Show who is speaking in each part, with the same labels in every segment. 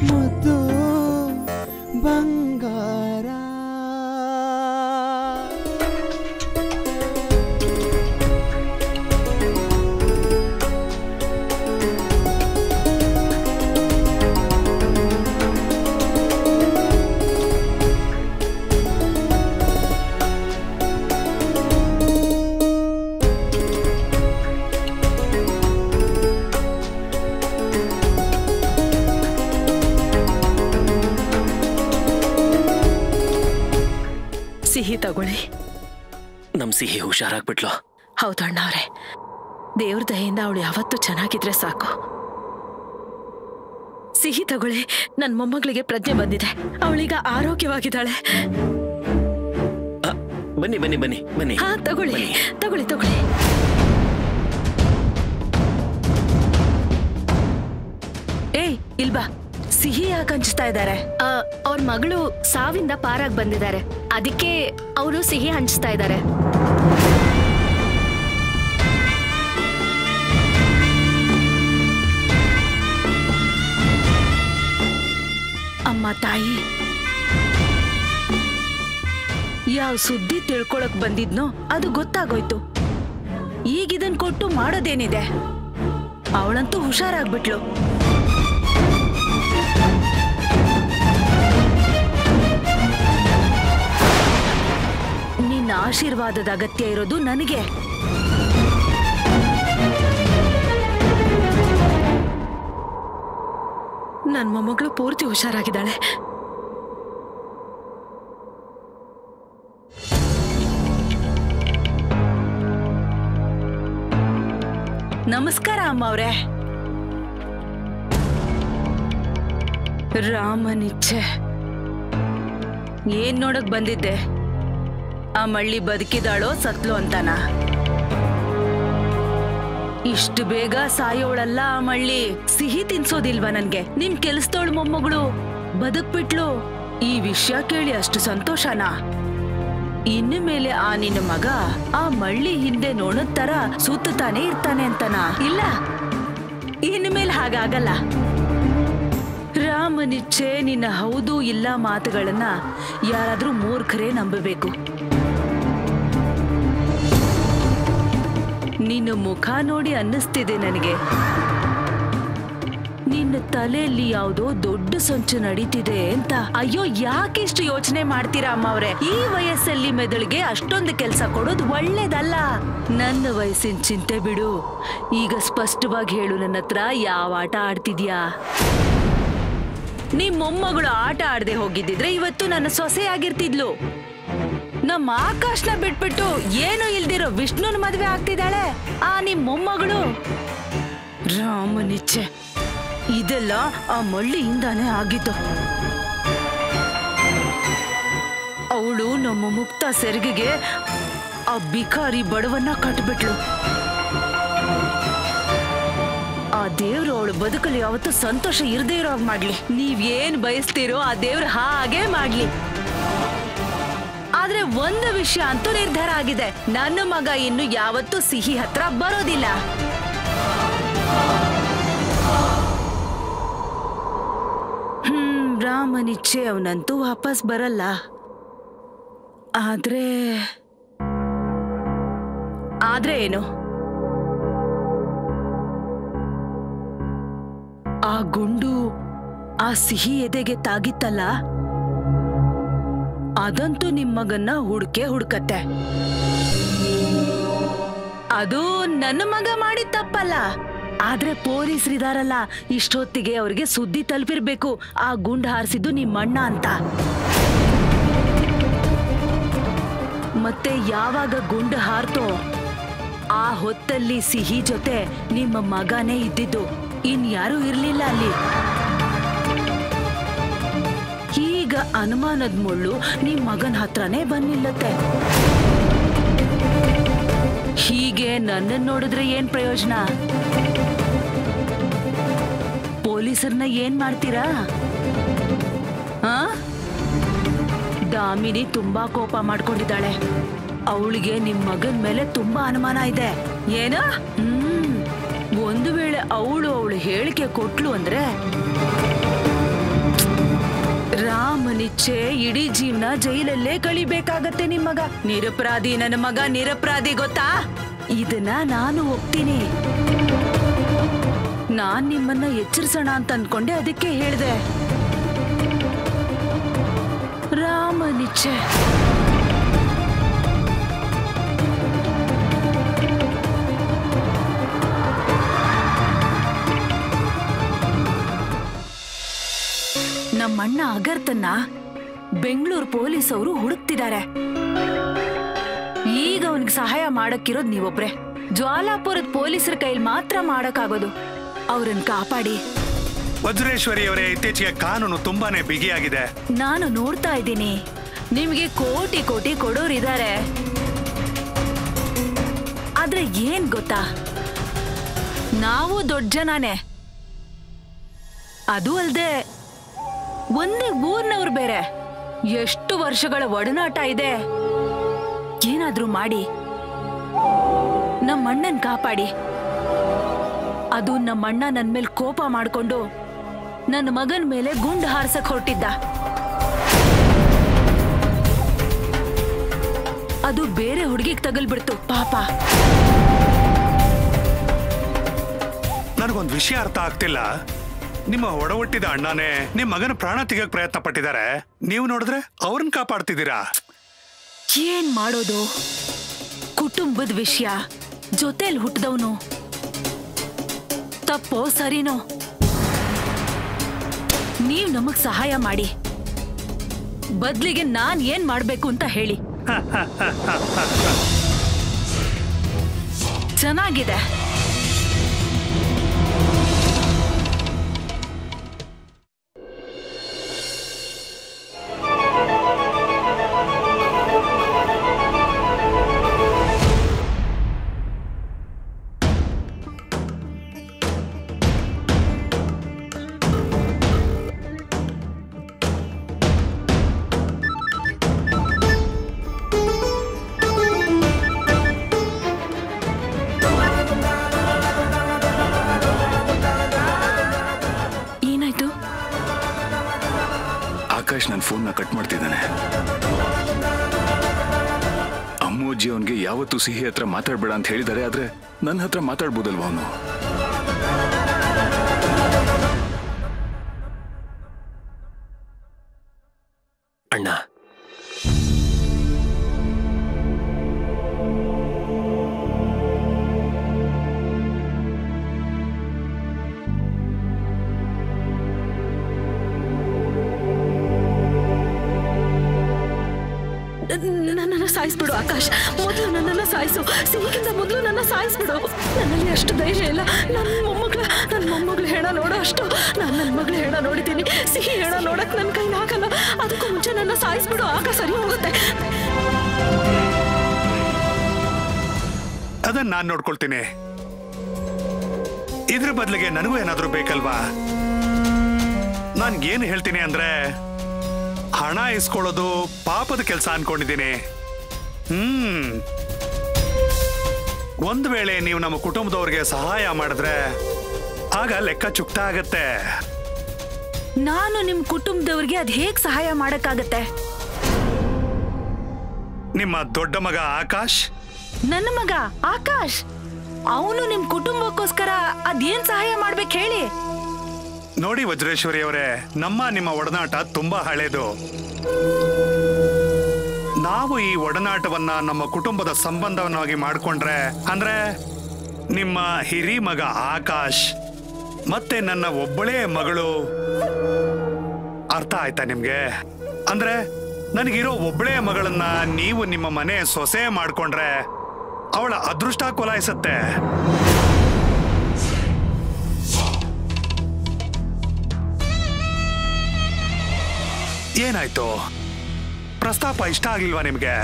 Speaker 1: ಮುದ್ದು ಬಂಗಾರ
Speaker 2: ಸಿಹಿ ತಗೊಳ್ಳಿ
Speaker 3: ನಮ್ ಸಿಹಿ ಹುಷಾರಾಗ್ಬಿಟ್ಲು
Speaker 2: ಹೌದಣ್ಣ ಅವ್ರೆ ದೇವ್ರ ದಯೆಯಿಂದ ಅವಳು ಯಾವತ್ತೂ ಚೆನ್ನಾಗಿದ್ರೆ ಸಾಕು ಸಿಹಿ ತಗೊಳ್ಳಿ ನನ್ ಮೊಮ್ಮಗಳಿಗೆ ಪ್ರಜ್ಞೆ ಬಂದಿದೆ ಅವಳೀಗ ಆರೋಗ್ಯವಾಗಿದ್ದಾಳೆ
Speaker 3: ಆ, ಬನ್ನಿ ಬನ್ನಿ ಬನ್ನಿ ಬನ್ನಿ
Speaker 2: ಹಾ ತಗೊಳ್ಳಿ
Speaker 3: ಬನ್ನಿ.
Speaker 2: ತಗೊಳ್ಳಿ ತಗೊಳ್ಳಿ ಏಯ್ ಇಲ್ಬಾ ಸಿಹಿ ಯಾಕೆ ಹಂಚ್ತಾ ಇದ್ದಾರೆ
Speaker 4: ಅವ್ರ ಮಗಳು ಸಾವಿಂದ ಪಾರಾಗ್ ಬಂದಿದ್ದಾರೆ ಅದಕ್ಕೆ ಅವರು ಸಿಹಿ ಹಂಚ್ತಾ ಇದ್ದಾರೆ
Speaker 2: ಅಮ್ಮ ತಾಯಿ ಯಾವ ಸುದ್ದಿ ತಿಳ್ಕೊಳಕ್ ಬಂದಿದ್ನೋ ಅದು ಗೊತ್ತಾಗೋಯ್ತು ಈಗ ಇದನ್ ಕೊಟ್ಟು ಮಾಡೋದೇನಿದೆ ಅವಳಂತೂ ಹುಷಾರಾಗ್ಬಿಟ್ಲು ನಿನ್ನ ಆಶೀರ್ವಾದದ ಅಗತ್ಯ ಇರೋದು ನನಗೆ ನನ್ ಮೊಮ್ಮಗಳು ಪೂರ್ತಿ ಹುಷಾರಾಗಿದ್ದಾಳೆ ನಮಸ್ಕಾರ ಅಮ್ಮ ಅವ್ರೆ ರಾಮನಿಚ್ಛೆ ಏನ್ ನೋಡಕ್ ಬಂದಿದ್ದೆ ಆ ಮಳ್ಳಿ ಬದುಕಿದಾಳೋ ಸತ್ಲು ಅಂತಾನ ಇಷ್ಟು ಬೇಗ ಸಾಯೋಳಲ್ಲ ಆ ಮಳ್ಳಿ ಸಿಹಿ ತಿನ್ಸೋದಿಲ್ವಾ ನನ್ಗೆ ನಿಮ್ ಕೆಲ್ಸದವಳ ಮೊಮ್ಮಗಳು ಬದುಕ್ಬಿಟ್ಲು ಈ ವಿಷಯ ಕೇಳಿ ಅಷ್ಟು ಸಂತೋಷನಾ ಇನ್ನು ಮೇಲೆ ಆ ನಿನ್ನ ಮಗ ಆ ಮಳ್ಳಿ ಹಿಂದೆ ನೋಡದ್ ತರ ಸುತ್ತಾನೆ ಇರ್ತಾನೆ ಅಂತನಾ ಇಲ್ಲ ಇನ್ನು ಮೇಲೆ ಹಾಗಾಗಲ್ಲ ರಾಮನಿಚ್ಛೆ ನಿನ್ನ ಹೌದು ಇಲ್ಲ ಮಾತುಗಳನ್ನ ಯಾರಾದ್ರೂ ಮೂರ್ಖರೇ ನಂಬಬೇಕು ನಿನ್ನ ಮುಖ ನೋಡಿ ಅನ್ನಿಸ್ತಿದೆ ನನಗೆ ನಿನ್ನ ತಲೆಯಲ್ಲಿ ಯಾವುದೋ ದೊಡ್ಡ ಸಂಚು ನಡೀತಿದೆ ಅಂತ ಅಯ್ಯೋ ಯಾಕೆ ಇಷ್ಟು ಯೋಚನೆ ಮಾಡ್ತೀರಾ ಅಮ್ಮ ಅವ್ರೆ ಈ ವಯಸ್ಸಲ್ಲಿ ಮೆದುಳಿಗೆ ಅಷ್ಟೊಂದು ಕೆಲಸ ಕೊಡೋದು ಒಳ್ಳೇದಲ್ಲ ನನ್ನ ವಯಸ್ಸಿನ ಚಿಂತೆ ಬಿಡು ಈಗ ಸ್ಪಷ್ಟವಾಗಿ ಹೇಳು ನನ್ನ ಹತ್ರ ಯಾವ ಆಟ ಆಡ್ತಿದ್ಯಾ ನಿಮ್ ಮೊಮ್ಮಗಳು ಆಟ ಆಡದೆ ಹೋಗಿದ್ದಿದ್ರೆ ಇವತ್ತು ನನ್ನ ಸೊಸೆಯಾಗಿರ್ತಿದ್ಲು ನಮ್ಮ ಆಕಾಶ್ನ ಬಿಟ್ಬಿಟ್ಟು ಏನು ಇಲ್ದಿರೋ ವಿಷ್ಣುನ ಮದ್ವೆ ಆಗ್ತಿದ್ದಾಳೆ ಆ ನಿಮ್ ಮೊಮ್ಮಗಳು ರಾಮನಿಚ್ಛೆ ಇದೆಲ್ಲ ಆ ಮಳ್ಳಿಯಿಂದಾನೇ ಆಗಿದ್ದು ಅವಳು ನಮ್ಮ ಮುಕ್ತ ಸೆರಗಿಗೆ ಆ ಬಿಕಾರಿ ಬಡವನ್ನ ಕಟ್ಬಿಟ್ಲು ಆ ದೇವ್ರು ಅವಳು ಬದುಕಲ್ಲಿ ಯಾವತ್ತೂ ಸಂತೋಷ ಇರದೇ ಇರೋ ಹಾಗ್ ಮಾಡ್ಲಿ ನೀವ್ ಏನ್ ಬಯಸ್ತೀರೋ ಆ ದೇವ್ರು ಹಾಗೆ ಮಾಡ್ಲಿ ಆದ್ರೆ ಒಂದು ವಿಷಯ ಅಂತೂ ನಿರ್ಧಾರ ಆಗಿದೆ ನನ್ನ ಮಗ ಇನ್ನು ಯಾವತ್ತೂ ಸಿಹಿ ಹತ್ರ ಬರೋದಿಲ್ಲ ಹ್ಮ್ ರಾಮನಿಚ್ಛೆ ಅವನಂತೂ ವಾಪಸ್ ಬರಲ್ಲ ಆದ್ರೆ ಆದ್ರೆ ಏನು ಆ ಗುಂಡು ಆ ಸಿಹಿ ಎದೆಗೆ ತಾಗಿತ್ತಲ್ಲ ಅದಂತೂ ನಿಮ್ ಮಗನ್ನ ಹುಡ್ಕೆ ಹುಡ್ಕತ್ತೆ ಅದು ನನ್ನ ಮಗ ಮಾಡಿದ ತಪ್ಪಲ್ಲ ಆದ್ರೆ ಪೊಲೀಸರಿದಾರಲ್ಲ ಇಷ್ಟೊತ್ತಿಗೆ ಅವ್ರಿಗೆ ಸುದ್ದಿ ತಲುಪಿರ್ಬೇಕು ಆ ಗುಂಡ್ ಹಾರಿಸಿದ್ದು ನಿಮ್ಮಣ್ಣ ಅಂತ ಮತ್ತೆ ಯಾವಾಗ ಗುಂಡು ಹಾರ್ತೋ ಆ ಹೊತ್ತಲ್ಲಿ ಸಿಹಿ ಜೊತೆ ನಿಮ್ಮ ಮಗನೇ ಇದ್ದಿದ್ದು ಇನ್ಯಾರೂ ಇರ್ಲಿಲ್ಲ ಅಲ್ಲಿ ಈಗ ಅನುಮಾನದ ಮುಳ್ಳು ನಿಮ್ ಮಗನ ಹತ್ರನೇ ಬಂದಿಲ್ಲತ್ತೆ ಹೀಗೆ ನನ್ನನ್ ನೋಡಿದ್ರೆ ಏನ್ ಪ್ರಯೋಜನ ಪೊಲೀಸರನ್ನ ಏನ್ ಮಾಡ್ತೀರಾ ಆ ದಾಮಿನಿ ತುಂಬಾ ಕೋಪ ಮಾಡ್ಕೊಂಡಿದ್ದಾಳೆ ಅವಳಿಗೆ ನಿಮ್ ಮಗನ್ ಮೇಲೆ ತುಂಬಾ ಅನುಮಾನ ಇದೆ ಏನ ಹ್ಮ್ ಒಂದು ವೇಳೆ ಅವಳು ಅವಳು ಹೇಳಿಕೆ ಕೊಟ್ಲು ಅಂದ್ರೆ ರಾಮನಿಚ್ಛೆ ಇಡೀ ಜೀವನ ಜೈಲಲ್ಲೇ ಕಳಿಬೇಕಾಗತ್ತೆ ನಿಮ್ ಮಗ ನಿರಪರಾಧಿ ನನ್ನ ಮಗ ನಿರಪರಾಧಿ ಗೊತ್ತಾ ಇದನ್ನ ನಾನು ಒಪ್ತೀನಿ ನಾನ್ ನಿಮ್ಮನ್ನ ಎಚ್ಚರಿಸೋಣ ಅಂತ ಅನ್ಕೊಂಡೆ ಅದಕ್ಕೆ ಹೇಳ್ದೆ ರಾಮನಿಚ್ಛೆ ನಮ್ಮಣ್ಣ ಅಗರ್ತನ್ನ ಬೆಂಗಳೂರು ಪೊಲೀಸ್ ಅವರು ಹುಡುಕ್ತಿದ್ದಾರೆ ಈಗ ಅವನಿಗೆ ಸಹಾಯ ಮಾಡಕ್ಕಿರೋದ್ ನೀವೊಬ್ರೆ ಜ್ವಾಲಾಪುರದ ಪೊಲೀಸರ ಕೈಲಿ ಮಾತ್ರ ಮಾಡಕ್ಕಾಗೋದು ಅವ್ರನ್ನ ಕಾಪಾಡಿ
Speaker 1: ವಜ್ರೇಶ್ವರಿ ಅವರೇ ಇತ್ತೀಚೆಗೆ ಕಾನೂನು ತುಂಬಾನೇ ಬಿಗಿಯಾಗಿದೆ
Speaker 2: ನಾನು ನೋಡ್ತಾ ಇದ್ದೀನಿ ನಿಮ್ಗೆ ಕೋಟಿ ಕೋಟಿ ಕೊಡೋರಿದ್ದಾರೆ ಆದ್ರೆ ಏನ್ ಗೊತ್ತಾ ನಾವು ದೊಡ್ಡ ಜನನೇ ಅದು ಅಲ್ದೆ ಒಂದೇ ಊರ್ನವ್ರು ಬೇರೆ ಎಷ್ಟು ವರ್ಷಗಳ ಒಡನಾಟ ಇದೆ ಏನಾದ್ರೂ ಮಾಡಿ ನಮ್ಮಣ್ಣನ್ ಕಾಪಾಡಿ ಅದು ನಮ್ಮಣ್ಣ ನನ್ ಮೇಲೆ ಕೋಪ ಮಾಡ್ಕೊಂಡು ನನ್ನ ಮಗನ್ ಮೇಲೆ ಗುಂಡು ಹಾರ್ಸಕ್ ಹೊರಟಿದ್ದ ಅದು ಬೇರೆ ಹುಡುಗಿಗ್ ತಗಲ್ಬಿಡ್ತು ಪಾಪ
Speaker 1: ನನಗೊಂದು ವಿಷಯ ಅರ್ಥ ಆಗ್ತಿಲ್ಲ ನಿಮ್ಮ ಒಡಹುಟ್ಟಿದ ಅಣ್ಣನೇ ನಿಮ್ ಮಗನ ಪ್ರಾಣ ತೆಗಿಯಕ್ ಪ್ರಯತ್ನ ಪಟ್ಟಿದ್ದಾರೆ ನೀವು ನೋಡಿದ್ರೆ ಅವ್ರನ್ನ ಕಾಪಾಡ್ತಿದ್ದೀರಾ
Speaker 2: ಏನ್ ಮಾಡೋದು ಕುಟುಂಬದ ವಿಷಯ ಜೊತೆಲ್ ಹುಟ್ಟಿದವನು ತಪ್ಪೋ ಸರಿನೋ ನೀವ್ ನಮಗ್ ಸಹಾಯ ಮಾಡಿ ಬದ್ಲಿಗೆ ನಾನ್ ಏನ್ ಮಾಡ್ಬೇಕು ಅಂತ ಹೇಳಿ ಚೆನ್ನಾಗಿದೆ ಏನಾಯ್ತು
Speaker 5: ಆಕಾಶ್ ನನ್ನ ಫೋನ್ನ ಕಟ್ ಮಾಡ್ತಿದ್ದಾನೆ ಅಮ್ಮೋಜಿ ಅವನಿಗೆ ಯಾವತ್ತೂ ಸಿಹಿ ಹತ್ರ ಮಾತಾಡ್ಬೇಡ ಅಂತ ಹೇಳಿದ್ದಾರೆ ಆದ್ರೆ ನನ್ನ ಹತ್ರ ಮಾತಾಡ್ಬೋದಲ್ವಾ ಅವನು
Speaker 3: ಅಣ್ಣ
Speaker 2: ನನ್ನನ್ನು ಸಾಯಿಸ್ಬಿಡು ಆಕಾಶ್ ಮೊದಲು ನನ್ನನ್ನು ಸಾಯಿಸು ಸಿಹಿಗಿಂತ ಮೊದಲು ನನ್ನ ಸಾಯಿಸ್ಬಿಡು ನನ್ನಲ್ಲಿ ಅಷ್ಟು ಧೈರ್ಯ ಇಲ್ಲ ನನ್ನ ಮೊಮ್ಮಗಳ ನನ್ನ ಮೊಮ್ಮಗಳ ಹೆಣ ನೋಡೋ ಅಷ್ಟು ನಾನು ನನ್ನ ಮಗಳ ಹೆಣ ನೋಡಿದ್ದೀನಿ ಸಿಹಿ ಹೆಣ ನೋಡಕ್ ನನ್ನ ಕೈಲಿ ಆಗಲ್ಲ ಅದಕ್ಕೂ ಮುಂಚೆ ನನ್ನ ಸಾಯಿಸ್ಬಿಡು ಆಗ ಸರಿ ಹೋಗುತ್ತೆ
Speaker 1: ಅದನ್ನ ನಾನ್ ನೋಡ್ಕೊಳ್ತೀನಿ ಇದ್ರ ಬದಲಿಗೆ ನನಗೂ ಏನಾದ್ರೂ ಬೇಕಲ್ವಾ ನಾನ್ ಏನ್ ಹೇಳ್ತೀನಿ ಅಂದ್ರೆ ಹಣ ಇಸ್ಕೊಳ್ಳೋದು ಪಾಪದ ಕೆಲಸ ಅನ್ಕೊಂಡಿದ್ದೀನಿ ಹ್ಮ್ ಒಂದ್ ವೇಳೆ ನೀವು ನಮ್ಮ ಕುಟುಂಬದವ್ರಿಗೆ ಸಹಾಯ ಮಾಡಿದ್ರೆ ಆಗ ಲೆಕ್ಕ ಚುಕ್ತ ಆಗತ್ತೆ
Speaker 2: ನಾನು ನಿಮ್ ಕುಟುಂಬದವ್ರಿಗೆ ಅದ್ ಹೇಗ್ ಸಹಾಯ ಮಾಡಕ್ಕಾಗತ್ತೆ
Speaker 1: ನಿಮ್ಮ ದೊಡ್ಡ ಮಗ ಆಕಾಶ್
Speaker 2: ನನ್ನ ಮಗ ಆಕಾಶ್ ಅವನು ನಿಮ್ ಕುಟುಂಬಕ್ಕೋಸ್ಕರ ಅದೇನ್ ಸಹಾಯ ಮಾಡ್ಬೇಕು ಹೇಳಿ
Speaker 1: ನೋಡಿ ವಜ್ರೇಶ್ವರಿ ಅವರೇ ನಮ್ಮ ನಿಮ್ಮ ಒಡನಾಟ ತುಂಬಾ ಹಳೇದು ನಾವು ಈ ಒಡನಾಟವನ್ನ ನಮ್ಮ ಕುಟುಂಬದ ಸಂಬಂಧವನ್ನಾಗಿ ಮಾಡ್ಕೊಂಡ್ರೆ ಅಂದ್ರೆ ನಿಮ್ಮ ಹಿರಿ ಮಗ ಆಕಾಶ್ ಮತ್ತೆ ನನ್ನ ಒಬ್ಬಳೇ ಮಗಳು ಅರ್ಥ ಆಯ್ತಾ ನಿಮ್ಗೆ ಅಂದ್ರೆ ನನಗಿರೋ ಒಬ್ಬಳೇ ಮಗಳನ್ನ ನೀವು ನಿಮ್ಮ ಮನೆ ಸೊಸೆ ಮಾಡ್ಕೊಂಡ್ರೆ ಅವಳ ಅದೃಷ್ಟ ಕೊಲಾಯಿಸತ್ತೆ ಏನಾಯ್ತು ಪ್ರಸ್ತಾಪ ಇಷ್ಟ ಆಗ್ಲಿಲ್ವಾ ನಿಮ್ಗೆ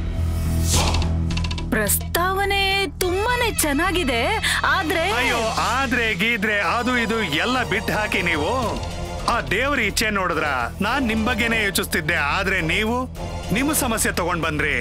Speaker 2: ಪ್ರಸ್ತಾವನೆ ತುಂಬಾನೇ ಚೆನ್ನಾಗಿದೆ ಆದ್ರೆ
Speaker 1: ಅಯ್ಯೋ ಆದ್ರೆ ಗೀದ್ರೆ ಅದು ಇದು ಎಲ್ಲ ಬಿಟ್ಟು ಹಾಕಿ ನೀವು ಆ ದೇವ್ರ ಇಚ್ಛೆ ನೋಡಿದ್ರ ನಾನ್ ನಿಮ್ ಬಗ್ಗೆನೇ ಯೋಚಿಸ್ತಿದ್ದೆ ಆದ್ರೆ ನೀವು ನಿಮ್ಮ ಸಮಸ್ಯೆ ತಗೊಂಡ್ ಬಂದ್ರಿ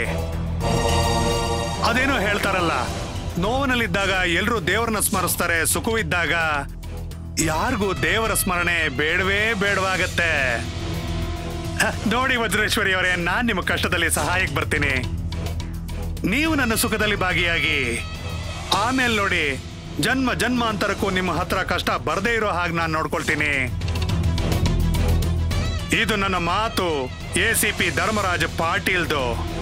Speaker 1: ಅದೇನೋ ಹೇಳ್ತಾರಲ್ಲ ನೋವಿನಲ್ಲಿದ್ದಾಗ ಎಲ್ರೂ ದೇವರನ್ನ ಸ್ಮರಿಸ್ತಾರೆ ಸುಖವಿದ್ದಾಗ ಯಾರಿಗೂ ದೇವರ ಸ್ಮರಣೆ ಬೇಡವೇ ಬೇಡವಾಗತ್ತೆ ನೋಡಿ ವಜ್ರೇಶ್ವರಿ ಅವರೇ ನಾನ್ ನಿಮ್ಮ ಕಷ್ಟದಲ್ಲಿ ಸಹಾಯಕ್ಕೆ ಬರ್ತೀನಿ ನೀವು ನನ್ನ ಸುಖದಲ್ಲಿ ಭಾಗಿಯಾಗಿ ಆಮೇಲೆ ನೋಡಿ ಜನ್ಮ ಜನ್ಮಾಂತರಕ್ಕೂ ನಿಮ್ಮ ಹತ್ರ ಕಷ್ಟ ಬರದೇ ಇರೋ ಹಾಗೆ ನಾನು ನೋಡ್ಕೊಳ್ತೀನಿ ಇದು ನನ್ನ ಮಾತು ಎ ಸಿ ಪಿ ಧರ್ಮರಾಜ ಪಾಟೀಲ್ದು